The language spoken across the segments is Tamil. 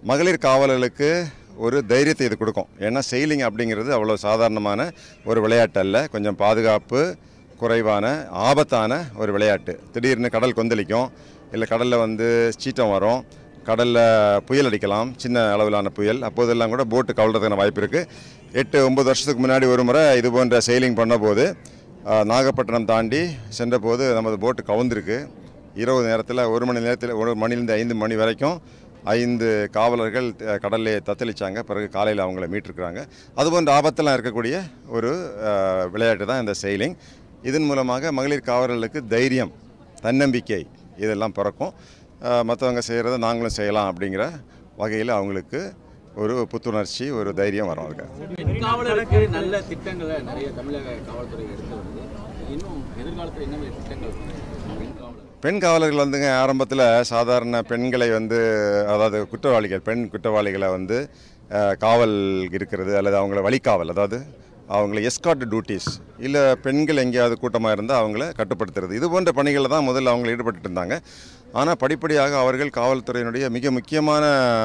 மகளிர் காவலர்களுக்கு ஒரு தைரியத்தை இது கொடுக்கும் ஏன்னா செயிலிங் அப்படிங்கிறது அவ்வளோ சாதாரணமான ஒரு விளையாட்டு அல்ல கொஞ்சம் பாதுகாப்பு குறைவான ஆபத்தான ஒரு விளையாட்டு திடீர்னு கடல் கொந்தளிக்கும் இல்லை கடலில் வந்து சீற்றம் வரும் கடலில் புயல் அடிக்கலாம் சின்ன அளவிலான புயல் அப்போதெல்லாம் கூட போட்டு கவல்றதுக்கான வாய்ப்பு இருக்குது எட்டு ஒம்பது வருஷத்துக்கு முன்னாடி ஒரு முறை இது போன்ற செயிலிங் பண்ணபோது ஆஹ், நாகப்பட்டினம் தாண்டி சென்றபோது நமது போட்டு கவுந்திருக்கு இரவு நேரத்தில் ஒரு மணி நேரத்தில் ஒரு மணிலேருந்து ஐந்து மணி வரைக்கும் ஐந்து காவலர்கள் அஹ், கடல்லே தத்தளிச்சாங்க பிறகு காலையில் அவங்கள மீட்டிருக்கிறாங்க அதுபோன்ற ஆபத்தெல்லாம் இருக்கக்கூடிய ஒரு அஹ், விளையாட்டு தான் இந்த செயிலிங் இதன் மூலமாக மகளிர் காவலர்களுக்கு தைரியம் தன்னம்பிக்கை இதெல்லாம் பிறக்கும் மற்றவங்க செய்கிறத நாங்களும் செய்யலாம் அப்படிங்கிற வகையில் அவங்களுக்கு ஒரு புத்துணர்ச்சி ஒரு தைரியம் வரும் அதுக்கு பெண் காவலருக்கு நல்ல திட்டங்களை நிறைய தமிழக காவல்துறை எடுத்து வருது இன்னும் எதிர்காலத்தில் என்ன மாதிரி திட்டங்கள் பெண் காவலர் பெண் காவலர்கள் வந்துங்க ஆரம்பத்தில் சாதாரண பெண்களை வந்து அதாவது குற்றவாளிகள் பெண் குற்றவாளிகளை வந்து அஹ், காவல் இருக்கிறது அல்லது அவங்கள வழிகாவல் அதாவது அவங்கள எஸ்கார்ட் டியூட்டிஸ் இல்லை பெண்கள் எங்கேயாவது கூட்டமாக இருந்தால் அவங்கள கட்டுப்படுத்துறது இது போன்ற பணிகளில் தான் முதல்ல அவங்க ஈடுபட்டு இருந்தாங்க ஆனால் படிப்படியாக அவர்கள் காவல்துறையினுடைய மிக முக்கியமான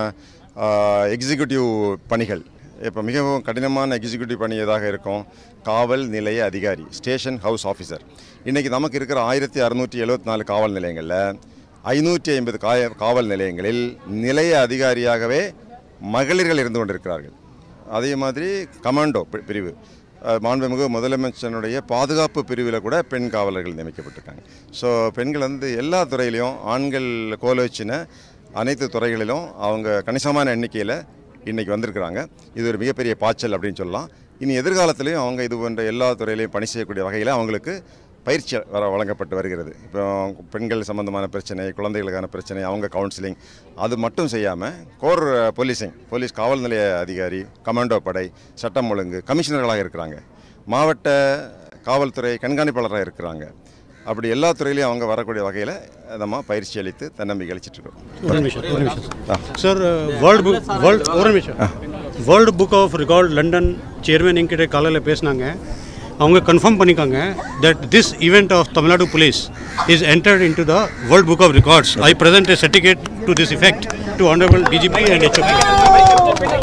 எக்ஸிக்யூட்டிவ் பணிகள் இப்போ மிகவும் கடினமான எக்ஸிக்யூட்டிவ் பணி எதாக இருக்கும் காவல் நிலைய அதிகாரி ஸ்டேஷன் ஹவுஸ் ஆஃபீஸர் இன்றைக்கி நமக்கு இருக்கிற ஆயிரத்தி அறுநூற்றி எழுபத்தி நாலு காவல் நிலையங்களில் ஐநூற்றி ஐம்பது காய காவல் நிலையங்களில் நிலைய அதிகாரியாகவே மகளிர்கள் இருந்து கொண்டிருக்கிறார்கள் அதே மாதிரி கமாண்டோ பி- பிரிவு அஹ், மாண்புமிகு முதலமைச்சனுடைய பாதுகாப்பு பிரிவில் கூட பெண் காவலர்கள் நியமிக்கப்பட்டிருக்காங்க ஸோ பெண்கள் வந்து எல்லா துறையிலையும் ஆண்கள் கோலோச்சின அனைத்து துறைகளிலும் அவங்க கணிசமான எண்ணிக்கையில் இன்றைக்கி வந்திருக்கிறாங்க இது ஒரு மிகப்பெரிய பாய்ச்சல் அப்படின்னு சொல்லலாம் இனி எதிர்காலத்திலையும் அவங்க இது போன்ற எல்லா துறையிலையும் பணி செய்யக்கூடிய வகையில் அவங்களுக்கு பயிற்சி வர வழங்கப்பட்டு வருகிறது இப்போ பெண்கள் சம்பந்தமான பிரச்சனை குழந்தைகளுக்கான பிரச்சனை அவங்க கவுன்சிலிங் அது மட்டும் செய்யாமல் கோர் போலீசிங் போலீஸ் காவல் நிலைய அதிகாரி கமாண்டோ படை சட்டம் ஒழுங்கு கமிஷனர்களாக இருக்கிறாங்க மாவட்ட காவல்துறை கண்காணிப்பாளராக இருக்கிறாங்க அப்படி எல்லா துறையிலையும் அவங்க வரக்கூடிய வகையில் நம்ம பயிற்சி அளித்து தன்னம்பிக்கை அளிச்சிட்டு இருக்கோம் ஒரு நிமிஷம் ஒரு நிமிஷம் சார் வேர்ல்டு புக் வேர்ல்ட் ஒரு நிமிஷம் world book of record London chairman என்கிட்ட காலையில் பேசினாங்க அவங்க கன்ஃபார்ம் பண்ணிக்காங்க that this event of Tamil Nadu police is entered in to the world book of records I present a certificate to this effect to honourable DGP and HOP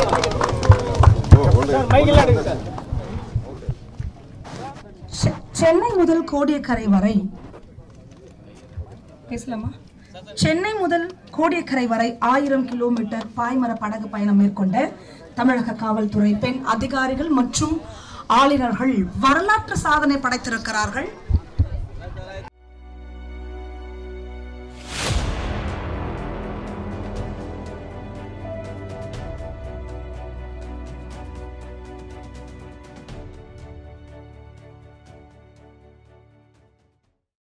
செ- சென்னை முதல் கோடியக்கரை வரை பேசலாமா சென்னை முதல் கோடியக்கரை வரை ஆயிரம் கிலோமீட்டர் பாய்மர படகு பயணம் மேற்கொண்ட தமிழக காவல்துறை பெண் அதிகாரிகள் மற்றும் ஆளுநர்கள் வரலாற்று சாதனை படைத்திருக்கிறார்கள்